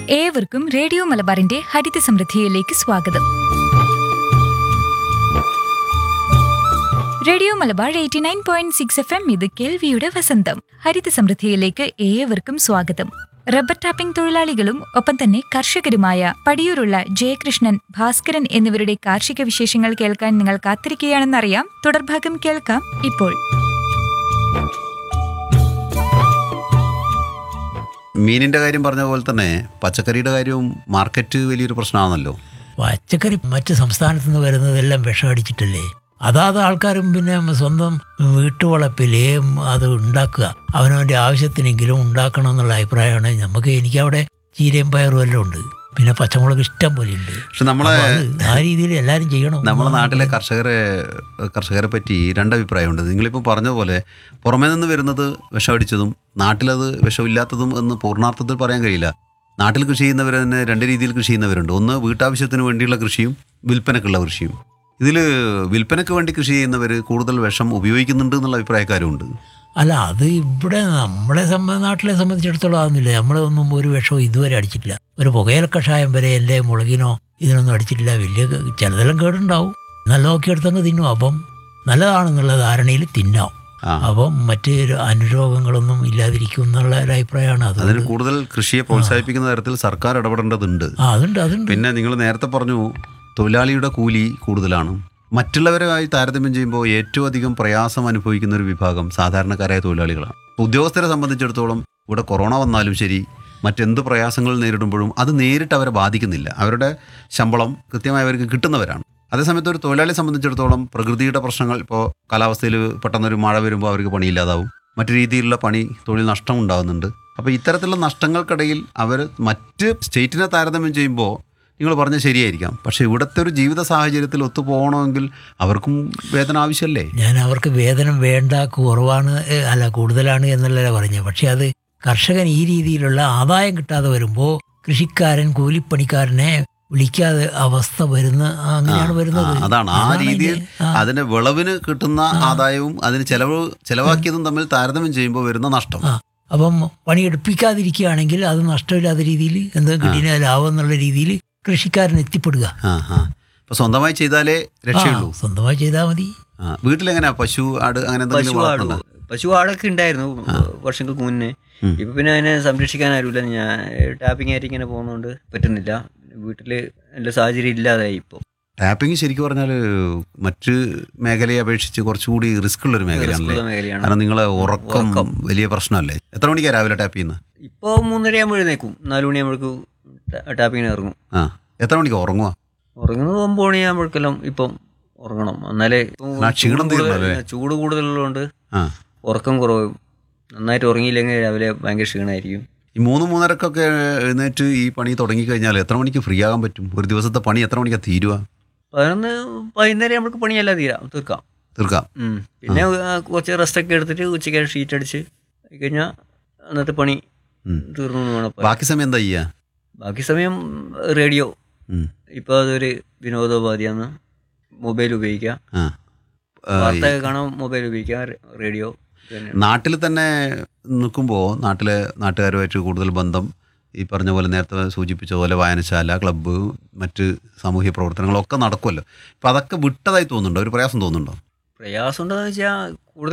ഏവർക്കും റേഡിയോ മലബാറിന്റെ ഹരിത സമൃദ്ധിയിലേക്ക് സ്വാഗതം radio Malabar eighty nine point six F M ഇത് കേൾവിയുടെ വസന്തം ഹരിത സമൃദ്ധിയിലേക്ക് ഏവർക്കും സ്വാഗതം റബ്ബർ ടാപ്പിംഗ് തൊഴിലാളികളും ഒപ്പം തന്നെ കർഷകരുമായ പടിയൂരുള്ള ജയകൃഷ്ണൻ ഭാസ്കരൻ എന്നിവരുടെ കാർഷിക വിശേഷങ്ങൾ കേൾക്കാൻ നിങ്ങൾ കാത്തിരിക്കുകയാണെന്നറിയാം തുടർഭാഗം കേൾക്കാം ഇപ്പോൾ മീനിന്റെ കാര്യം പറഞ്ഞ പോലെ തന്നെ പച്ചക്കറിയുടെ കാര്യവും മാർക്കറ്റ് വലിയൊരു പ്രശ്നമാണല്ലോ പച്ചക്കറി മറ്റ് സംസ്ഥാനത്ത് നിന്ന് വരുന്നതെല്ലാം വിഷമടിച്ചിട്ടല്ലേ അതാത് ആൾക്കാരും പിന്നെ സ്വന്തം വീട്ടുവളപ്പിലേ അത് ഉണ്ടാക്കുക അവനവൻ്റെ ആവശ്യത്തിനെങ്കിലും ഉണ്ടാക്കണം എന്നുള്ള അഭിപ്രായമാണ് നമുക്ക് എനിക്കവിടെ ചീരയും പയറും എല്ലാം ഉണ്ട് പിന്നെ പച്ചമുളക് ഇഷ്ടം പോലെ ഉണ്ട് പക്ഷെ നമ്മളെ ആ രീതിയിൽ എല്ലാവരും ചെയ്യണം നമ്മളെ നാട്ടിലെ കർഷകരെ കർഷകരെ പറ്റി രണ്ടഭിപ്രായമുണ്ട് നിങ്ങളിപ്പോൾ പറഞ്ഞതുപോലെ പുറമേ നിന്ന് വരുന്നത് വിഷമടിച്ചതും നാട്ടിലത് വിഷമില്ലാത്തതും എന്ന് പൂർണ്ണാർത്ഥത്തിൽ പറയാൻ കഴിയില്ല നാട്ടിൽ കൃഷി ചെയ്യുന്നവർ തന്നെ രണ്ട് രീതിയിൽ കൃഷി ചെയ്യുന്നവരുണ്ട് ഒന്ന് വീട്ടാവശ്യത്തിന് വേണ്ടിയുള്ള കൃഷിയും വിൽപ്പനക്കുള്ള കൃഷിയും ഇതിൽ വിൽപ്പനയ്ക്ക് വേണ്ടി കൃഷി ചെയ്യുന്നവർ കൂടുതൽ വിഷം ഉപയോഗിക്കുന്നുണ്ട് എന്നുള്ള അഭിപ്രായക്കാരുമുണ്ട് അല്ല അത് ഇവിടെ നമ്മളെ സംബ നാട്ടിലെ സംബന്ധിച്ചിടത്തോളം ആകുന്നില്ല നമ്മളൊന്നും ഒരു വിഷവും ഇതുവരെ അടിച്ചിട്ടില്ല ഒരു പുകയില കഷായം വരെ എൻ്റെ മുളകിനോ ഇതിനൊന്നും അടിച്ചിട്ടില്ല വലിയ ചിലതെല്ലാം കേടുണ്ടാവും നല്ല നോക്കിയെടുത്തങ്ങ് തിന്നും അപ്പം നല്ലതാണെന്നുള്ള ധാരണയിൽ തിന്നാം ആ അപ്പം മറ്റ് അനുരോഗങ്ങളൊന്നും ഇല്ലാതിരിക്കും എന്നുള്ള ഒരു അഭിപ്രായമാണ് അത് അതിന് കൂടുതൽ കൃഷിയെ പ്രോത്സാഹിപ്പിക്കുന്ന തരത്തിൽ സർക്കാർ ഇടപെടേണ്ടതുണ്ട് ആ അതുണ്ട് അതുണ്ട് പിന്നെ നിങ്ങൾ നേരത്തെ പറഞ്ഞു തൊഴിലാളിയുടെ കൂലി കൂടുതലാണ് മറ്റുള്ളവരുമായി താരതമ്യം ചെയ്യുമ്പോൾ ഏറ്റവും അധികം പ്രയാസം അനുഭവിക്കുന്ന ഒരു വിഭാഗം സാധാരണക്കാരായ തൊഴിലാളികളാണ് ഉദ്യോഗസ്ഥരെ സംബന്ധിച്ചിടത്തോളം ഇവിടെ കൊറോണ വന്നാലും ശരി മറ്റെന്ത് പ്രയാസങ്ങൾ നേരിടുമ്പോഴും അത് നേരിട്ട് അവരെ ബാധിക്കുന്നില്ല അവരുടെ ശമ്പളം കൃത്യമായി അവർക്ക് കിട്ടുന്നവരാണ് അതേസമയത്ത് ഒരു തൊഴിലാളിയെ സംബന്ധിച്ചിടത്തോളം പ്രകൃതിയുടെ പ്രശ്നങ്ങൾ ഇപ്പോൾ കാലാവസ്ഥയിൽ പെട്ടെന്നൊരു മഴ വരുമ്പോൾ അവർക്ക് പണിയില്ലാതാവും മറ്റു രീതിയിലുള്ള പണി തൊഴിൽ നഷ്ടം ഉണ്ടാകുന്നുണ്ട് അപ്പോൾ ഇത്തരത്തിലുള്ള നഷ്ടങ്ങൾക്കിടയിൽ അവർ മറ്റ് സ്റ്റേറ്റിനെ താരതമ്യം ചെയ്യുമ്പോൾ നിങ്ങൾ പറഞ്ഞത് ശരിയായിരിക്കാം പക്ഷേ ഇവിടുത്തെ ഒരു ജീവിത സാഹചര്യത്തിൽ ഒത്തുപോകണമെങ്കിൽ അവർക്കും വേതന ആവശ്യമല്ലേ ഞാൻ അവർക്ക് വേതനം വേണ്ട കുറവാണ് ഏ, അല്ല കൂടുതലാണ് എന്നല്ല പറഞ്ഞത് പക്ഷെ അത് കർഷകൻ ഈ രീതിയിലുള്ള ആദായം കിട്ടാതെ വരുമ്പോൾ കൃഷിക്കാരൻ കൂലിപ്പണിക്കാരനെ വിളിക്കാതെ അവസ്ഥ വരുന്ന അങ്ങനെയാണ് വരുന്നത് ആ, അതാണ് ആ അതാണ് രീതിയിൽ ഇതിന്റെ- ആ, അതിന് വിളവിന് കിട്ടുന്ന ആദായവും അതിന് ചെലവ് ചെലവാക്കിയതും തമ്മിൽ താരതമ്യം ചെയ്യുമ്പോൾ വരുന്ന നഷ്ടം ആ. അപ്പം പണിയെടുപ്പിക്കാതിരിക്കുകയാണെങ്കിൽ അത് നഷ്ടമില്ലാത്ത രീതിയിൽ എന്തെങ്കിലും കിട്ടിയ ലാഭം എന്നുള്ള രീതിയിൽ കൃഷിക്കാരൻ എത്തിപ്പെടുക ആ ആ ഇപ്പൊ സ്വന്തമായി ചെയ്താലേ രക്ഷയുള്ളൂ ആ, സ്വന്തമായി ചെയ്താൽ മതി ആ വീട്ടിലെങ്ങനെയാ പശു ആട് അങ്ങനെ എന്തെങ്കിലും പശു ആട് വളർത്തുന്നുണ്ടോ? പശു ആടൊക്കെ ഉണ്ടായിരുന്നു വർഷങ്ങൾക്ക് മുന്നേ ഉം. ഇപ്പൊ പിന്നെ അതിനെ സംരക്ഷിക്കാൻ ആരുമില്ല ഞാൻ ടാപ്പിംഗ് ആയിട്ട് ഇങ്ങനെ പോകുന്നതുകൊണ്ട് പറ്റുന്നില്ല വീട്ടില് എല്ലാ സാഹചര്യം ഇല്ലാതായി ഇപ്പോൾ ടാപ്പിംഗ് ശരിക്കും പറഞ്ഞാൽ മറ്റ് മേഖലയെ അപേക്ഷിച്ച് കുറച്ചുകൂടി റിസ്ക് ഉള്ള ഒരു മേഖലയാണല്ലേ റിസ്ക്കുള്ള മേഖലയാണ് കാരണം നിങ്ങളെ ഉറക്കം ഉറക്കം. വലിയ പ്രശ്നമല്ലേ എത്ര മണിക്കാണ് രാവിലെ ടാപ്പ് ചെയ്യുന്നത് ഇപ്പോൾ മൂന്നര ആകുമ്പോൾ എഴുന്നേക്കും നാല് മണിയാകുമ്പോഴേക്കും ടാപ്പിങ്ങിന് ഇറങ്ങും ആ എത്ര മണിക്ക് ഉറങ്ങുക ഉറങ്ങുന്നത് ഒമ്പത് മണിയാകുമ്പോഴേക്കെല്ലാം ഇപ്പം ഉറങ്ങണം എന്നാലേ ഇപ്പം ആ, ക്ഷീണം ചൂട് കൂടുതൽ- തീരണമല്ലേ? ചൂട് കൂടുതലുള്ളതുകൊണ്ട് ആ ഉറക്കം കുറവും നന്നായിട്ട് ഉറങ്ങിയില്ലെങ്കിൽ രാവിലെ ഭയങ്കര ക്ഷീണമായിരിക്കും ഈ മൂന്ന് മൂന്നരക്കൊക്കെ എഴുന്നേറ്റ് ഈ പണി തുടങ്ങിക്കഴിഞ്ഞാൽ എത്ര മണിക്ക് ഫ്രീ ആകാൻ പറ്റും ഒരു ദിവസത്തെ പണി എത്ര മണിക്കാണ് തീരുക പതിനൊന്ന് വൈകുന്നേരം നമുക്ക് പണിയെല്ലാം തീരാം തീർക്കാം തീർക്കാം ഉം. പിന്നെ ആ, കുറച്ച് റെസ്റ്റ് ഒക്കെ എടുത്തിട്ട് ഉച്ചയ്ക്ക് ഷീറ്റ് അടിച്ച് കഴിഞ്ഞാൽ അന്നത്തെ പണി ഉം. തീർന്നു എന്ന് വേണം പറയാൻ. ബാക്കി സമയം എന്താ ചെയ്യുക ബാക്കി സമയം റേഡിയോ ഉം. ഇപ്പോൾ അതൊരു വിനോദോപാധിയാണ് മൊബൈൽ ഉപയോഗിക്കുക ആ ആ, വാർത്ത കാണാൻ മൊബൈൽ ഉപയോഗിക്കുക റേഡിയോ പിന്നെ നാട്ടിൽ തന്നെ നിൽക്കുമ്പോൾ നാട്ടിലെ നാട്ടുകാരുമായിട്ട് കൂടുതൽ ബന്ധം ഈ പറഞ്ഞ പോലെ നേരത്തെ സൂചിപ്പിച്ച പോലെ വായനശാല ക്ലബ്ബ് മറ്റ് സാമൂഹ്യ പ്രവർത്തനങ്ങളൊക്കെ നടക്കുമല്ലോ അപ്പം അതൊക്കെ വിട്ടതായി തോന്നുന്നുണ്ടോ ഒരു പ്രയാസം തോന്നുന്നുണ്ടോ പ്രയാസം ഉണ്ടോയെന്ന് വെച്ചാൽ കൂടുതൽ